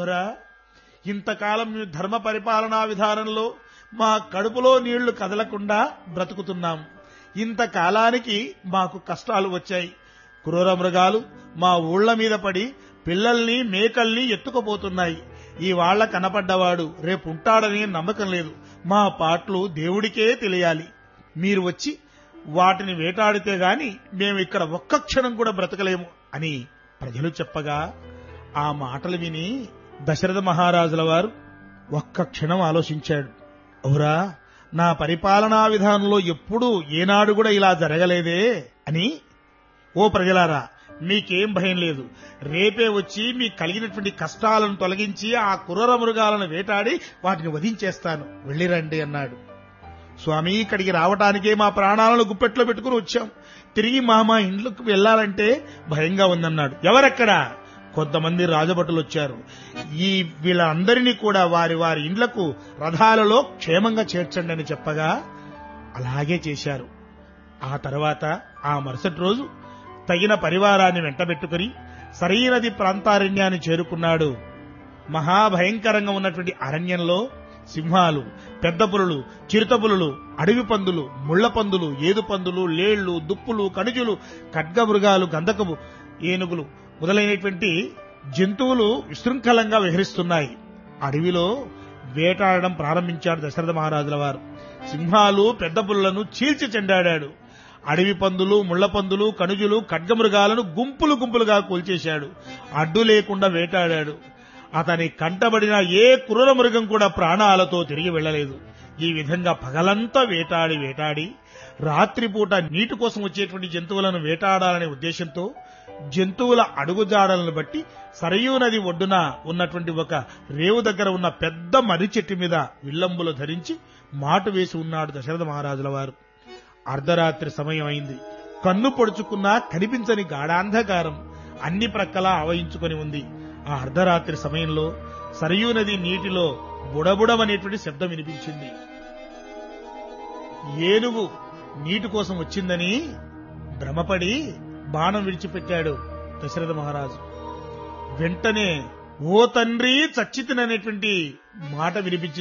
అవురా ఇంతకాలం మేము ధర్మ పరిపాలనా విధానంలో మా కడుపులో నీళ్లు కదలకుండా బ్రతుకుతున్నాం ఇంతకాలానికి మాకు కష్టాలు వచ్చాయి క్రూర మృగాలు మా ఊళ్ల మీద పడి పిల్లల్ని మేకల్ని ఎత్తుకుపోతున్నాయి ఈ వాళ్ల కనపడ్డవాడు రేపు ఉంటాడని నమ్మకం లేదు మా పాటలు దేవుడికే తెలియాలి మీరు వచ్చి వాటిని వేటాడితే గాని మేము ఇక్కడ ఒక్క క్షణం కూడా బ్రతకలేము అని ప్రజలు చెప్పగా ఆ మాటలు విని దశరథ మహారాజుల వారు ఒక్క క్షణం ఆలోచించాడు అవురా నా పరిపాలనా విధానంలో ఎప్పుడూ ఏనాడు కూడా ఇలా జరగలేదే అని ఓ ప్రజలారా మీకేం భయం లేదు రేపే వచ్చి మీకు కలిగినటువంటి కష్టాలను తొలగించి ఆ కుర్ర మృగాలను వేటాడి వాటిని వధించేస్తాను వెళ్ళిరండి అన్నాడు స్వామి ఇక్కడికి రావటానికే మా ప్రాణాలను గుప్పెట్లో పెట్టుకుని వచ్చాం తిరిగి మా మా ఇండ్లకు వెళ్లాలంటే భయంగా ఉందన్నాడు ఎవరెక్కడా కొంతమంది రాజభటులు వచ్చారు ఈ వీళ్ళందరినీ కూడా వారి వారి ఇండ్లకు రథాలలో క్షేమంగా చేర్చండి అని చెప్పగా అలాగే చేశారు ఆ తర్వాత ఆ మరుసటి రోజు తగిన పరివారాన్ని వెంటబెట్టుకుని సరైనది ప్రాంతారణ్యాన్ని చేరుకున్నాడు మహాభయంకరంగా ఉన్నటువంటి అరణ్యంలో సింహాలు పెద్ద పులులు చిరుత పులులు అడవి పందులు ముళ్ల పందులు ఏదు పందులు లేళ్లు దుప్పులు కణుజులు ఖడ్గమృగాలు గంధకము ఏనుగులు మొదలైనటువంటి జంతువులు విశృంఖలంగా విహరిస్తున్నాయి అడవిలో వేటాడడం ప్రారంభించాడు దశరథ మహారాజుల వారు సింహాలు పెద్ద పులులను చీల్చి చెండాడాడు అడవి పందులు ముళ్ల పందులు కణుజులు ఖడ్గమృగాలను గుంపులు గుంపులుగా కూల్చేశాడు అడ్డు లేకుండా వేటాడాడు అతని కంటబడిన ఏ క్రూర మృగం కూడా ప్రాణాలతో తిరిగి వెళ్ళలేదు ఈ విధంగా పగలంతా వేటాడి వేటాడి రాత్రిపూట నీటి కోసం వచ్చేటువంటి జంతువులను వేటాడాలనే ఉద్దేశంతో జంతువుల అడుగుజాడలను బట్టి సరయూ నది ఒడ్డున ఉన్నటువంటి ఒక రేవు దగ్గర ఉన్న పెద్ద మర్రి చెట్టు మీద విల్లంబులు ధరించి మాటు వేసి ఉన్నాడు దశరథ మహారాజుల వారు అర్ధరాత్రి సమయం అయింది కన్ను పొడుచుకున్నా కనిపించని గాఢాంధకారం అన్ని ప్రక్కలా ఆవహించుకొని ఉంది ఆ అర్ధరాత్రి సమయంలో సరయూ నది నీటిలో బుడబుడమనేటువంటి శబ్దం వినిపించింది ఏనుగు నీటి కోసం వచ్చిందని భ్రమపడి బాణం విడిచిపెట్టాడు దశరథ మహారాజు వెంటనే ఓ తండ్రి చచ్చితిననేటువంటి మాట వినిపించింది